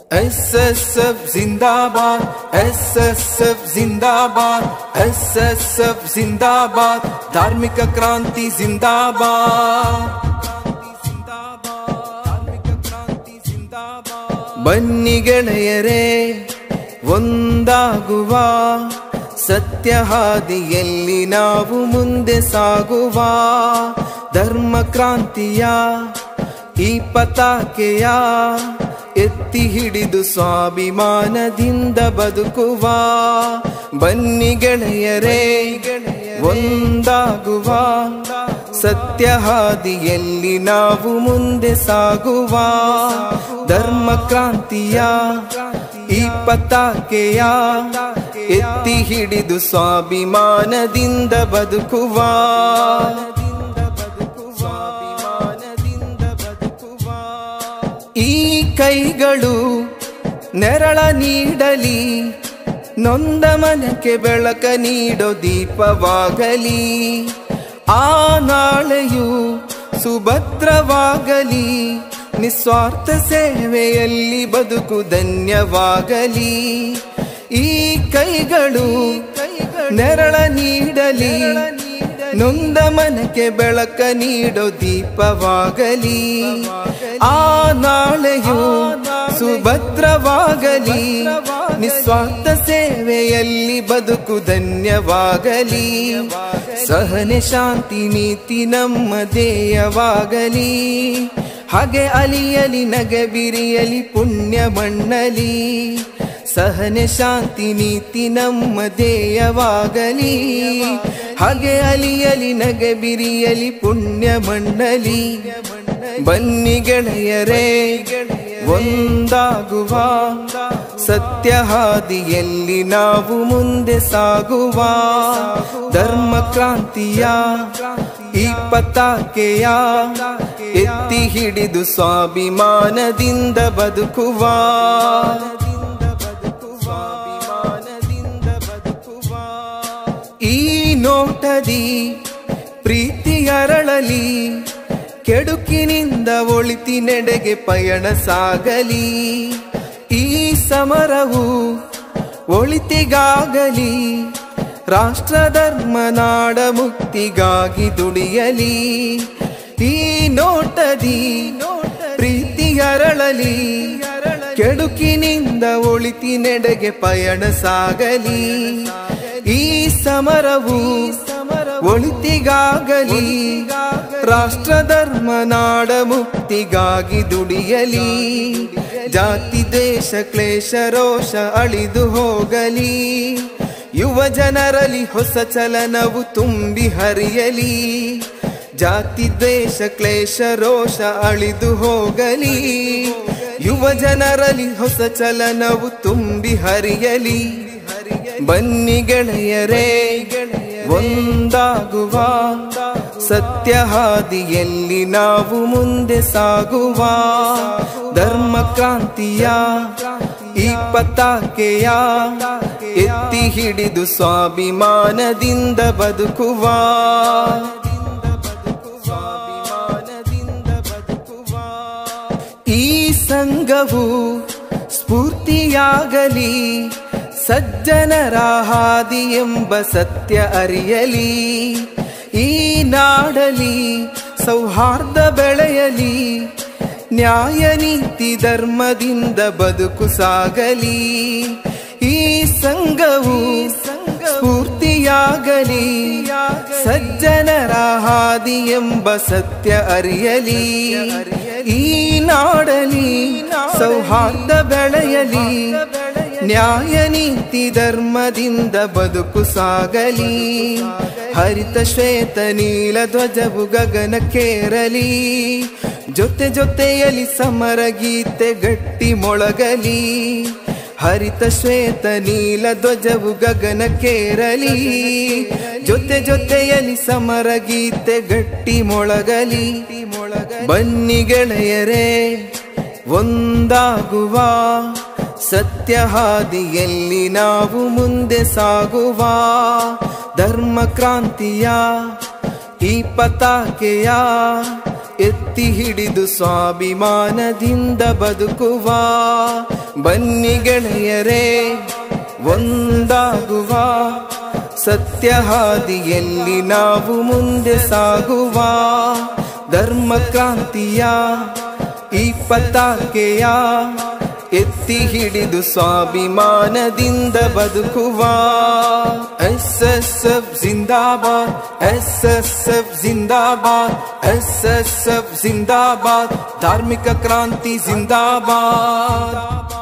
S S F ಜಿಂದಾಬಾದ್ S S F ಜಿಂದಾಬಾದ್ S S F ಜಿಂದಾಬಾದ್ ಧಾರ್ಮಿಕ ಕ್ರಾಂತಿ ಜಿಂದಾಬಾದ್ ಬನ್ನಿ ಗೆಳೆಯರೇ ಒಂದಾಗುವ ಸತ್ಯ ಹಾದಿಯಲ್ಲಿ ನಾವು ಮುಂದೆ ಸಾಗುವ ಧರ್ಮ ಕ್ರಾಂತಿಯ ಈ ಪತಾಕೆಯ ಎತ್ತಿ ಹಿಡಿದು ಸ್ವಾಭಿಮಾನದಿಂದ ಬದುಕುವ ಬನ್ನಿ ಗೆಳೆಯರೇ ಒಂದಾಗುವ ಸತ್ಯ ಹಾದಿಯಲ್ಲಿ ನಾವು ಮುಂದೆ ಸಾಗುವ ಧರ್ಮ ಕ್ರಾಂತಿಯ ಈ ಪತಾಕೆಯ ಎತ್ತಿ ಹಿಡಿದು ಸ್ವಾಭಿಮಾನದಿಂದ ಬದುಕುವ ಈ ಕೈಗಳು ನೆರಳ ನೀಡಲಿ ನೊಂದ ಮನಕ್ಕೆ ಬೆಳಕ ನೀಡೋ ದೀಪವಾಗಲಿ ಆ ನಾಳೆಯು ಸುಭದ್ರವಾಗಲಿ ನಿಸ್ವಾರ್ಥ ಸೇವೆಯಲ್ಲಿ ಬದುಕು ಧನ್ಯವಾಗಲಿ ಈ ಕೈಗಳು ನೆರಳ ನೀಡಲಿ ನೊಂದ ಮನಕ್ಕೆ ಬೆಳಕ ನೀಡೋ ದೀಪವಾಗಲಿ ಆ ನಾಳೆಯು ಸುಭದ್ರವಾಗಲಿ ನಿಸ್ವಾರ್ಥ ಸೇವೆಯಲ್ಲಿ ಬದುಕು ಧನ್ಯವಾಗಲಿ ಸಹನೆ ಶಾಂತಿ ನೀತಿ ನಮ್ಮ ಧ್ಯೇಯವಾಗಲಿ ಹಾಗೆ ಅಲಿಯಲಿ ನಗೆ ಬಿರಿಯಲಿ ಪುಣ್ಯ ಮಣ್ಣಲಿ ಸಹನೆ ಶಾಂತಿ ನೀತಿ ನಮ್ಮ ಧ್ಯೇಯವಾಗಲಿ ಹಾಗೆ ಅಲಿಯಲಿ ನಗೆ ಬಿರಿಯಲಿ ಪುಣ್ಯ ಮಣ್ಣಲಿ ಬನ್ನಿ ಗೆಳೆಯರೇ ಒಂದಾಗುವ ಸತ್ಯ ಹಾದಿಯಲ್ಲಿ ನಾವು ಮುಂದೆ ಸಾಗುವ ಧರ್ಮ ಕ್ರಾಂತಿಯ ಈ ಪತಾಕೆಯ ಎತ್ತಿ ಹಿಡಿದು ಸ್ವಾಭಿಮಾನದಿಂದ ಬದುಕುವ ಈ ನೋಟದಿ ಪ್ರೀತಿಯರಳಲಿ ಕೆಡುಕಿನಿಂದ ಒಳಿತಿ ನೆಡೆಗೆ ಪಯಣ ಸಾಗಲಿ ಈ ಸಮರವು ಒಳಿತಿಗಾಗಲಿ ರಾಷ್ಟ್ರ ಧರ್ಮ ನಾಡ ಮುಕ್ತಿಗಾಗಿ ದುಡಿಯಲಿ ಈ ನೋಟದಿ ಪ್ರೀತಿಯರಳಲಿ ಕೆಡುಕಿನಿಂದ ಒಳಿತಿ ನೆಡೆಗೆ ಪಯಣ ಸಾಗಲಿ ಈ ಸಮರವು ಒಳಿತಿಗಾಗಲಿ ರಾಷ್ಟ್ರ ಧರ್ಮ ನಾಡ ಮುಕ್ತಿಗಾಗಿ ದುಡಿಯಲಿ ಜಾತಿ ದ್ವೇಷ ಕ್ಲೇಶ ರೋಷ ಅಳಿದು ಹೋಗಲಿ ಯುವ ಜನರಲ್ಲಿ ಹೊಸ ಚಲನವು ತುಂಬಿ ಹರಿಯಲಿ ಜಾತಿ ದ್ವೇಷ ಕ್ಲೇಶ ರೋಷ ಅಳಿದು ಹೋಗಲಿ ಯುವ ಜನರಲ್ಲಿ ಹೊಸ ಚಲನವು ತುಂಬಿ ಹರಿಯಲಿ ಬನ್ನಿ ಗೆಳೆಯರೇ ಒಂದಾಗುವ ಸತ್ಯ ಹಾದಿಯಲ್ಲಿ ನಾವು ಮುಂದೆ ಸಾಗುವ ಧರ್ಮ ಕ್ರಾಂತಿಯ ಈ ಪತಾಕೆಯ ಎತ್ತಿ ಹಿಡಿದು ಸ್ವಾಭಿಮಾನದಿಂದ ಬದುಕುವ ಈ ಸಂಘವು ಸ್ಫೂರ್ತಿಯಾಗಲಿ ಸಜ್ಜನರ ಹಾದಿ ಎಂಬ ಸತ್ಯ ಅರಿಯಲಿ ಈ ನಾಡಲಿ ಸೌಹಾರ್ದ ಬೆಳೆಯಲಿ ನ್ಯಾಯ ನೀತಿ ಧರ್ಮದಿಂದ ಬದುಕು ಸಾಗಲಿ ಈ ಸಂಘವು ಸ್ಫೂರ್ತಿಯಾಗಲಿ ಸಜ್ಜನರ ಹಾದಿ ಎಂಬ ಸತ್ಯ ಅರಿಯಲಿ ಈ ನಾಡಲಿ ಸೌಹಾರ್ದ ಬೆಳೆಯಲಿ ನ್ಯಾಯ ನೀತಿ ಧರ್ಮದಿಂದ ಬದುಕು ಸಾಗಲಿ ಹರಿತ ಶ್ವೇತ ನೀಲ ಧ್ವಜವು ಗಗನಕ್ಕೇರಲಿ ಜೊತೆ ಜೊತೆಯಲ್ಲಿ ಸಮರ ಗೀತೆ ಗಟ್ಟಿ ಮೊಳಗಲಿ ಹರಿತ ಶ್ವೇತ ನೀಲ ಧ್ವಜವು ಗಗನಕ್ಕೇರಲಿ ಜೊತೆ ಜೊತೆಯಲ್ಲಿ ಸಮರ ಗೀತೆ ಗಟ್ಟಿ ಮೊಳಗಲಿ ಬನ್ನಿ ಗೆಳೆಯರೇ ಒಂದಾಗುವ ಸತ್ಯ ಹಾದಿಯಲ್ಲಿ ನಾವು ಮುಂದೆ ಸಾಗುವ ಧರ್ಮ ಕ್ರಾಂತಿಯ ಈ ಪತಾಕೆಯ ಎತ್ತಿ ಹಿಡಿದು ಸ್ವಾಭಿಮಾನದಿಂದ ಬದುಕುವ ಬನ್ನಿ ಗೆಳೆಯರೇ ಒಂದಾಗುವ ಸತ್ಯ ಹಾದಿಯಲ್ಲಿ ನಾವು ಮುಂದೆ ಸಾಗುವ ಧರ್ಮ ಕ್ರಾಂತಿಯ ಈ ಪತಾಕೆಯ ಎತ್ತಿ ಹಿಡಿದು ಸ್ವಾಭಿಮಾನದಿಂದ ಬದುಕುವ ಎಸ್ ಎಸ್ ಎಫ್ ಜಿಂದಾಬಾದ್ ಎಸ್ ಎಸ್ ಎಫ್ ಜಿಂದಾಬಾದ್ ಎಸ್ ಎಸ್ ಎಫ್ ಜಿಂದಾಬಾದ್ ಧಾರ್ಮಿಕ ಕ್ರಾಂತಿ ಜಿಂದಾಬಾದ್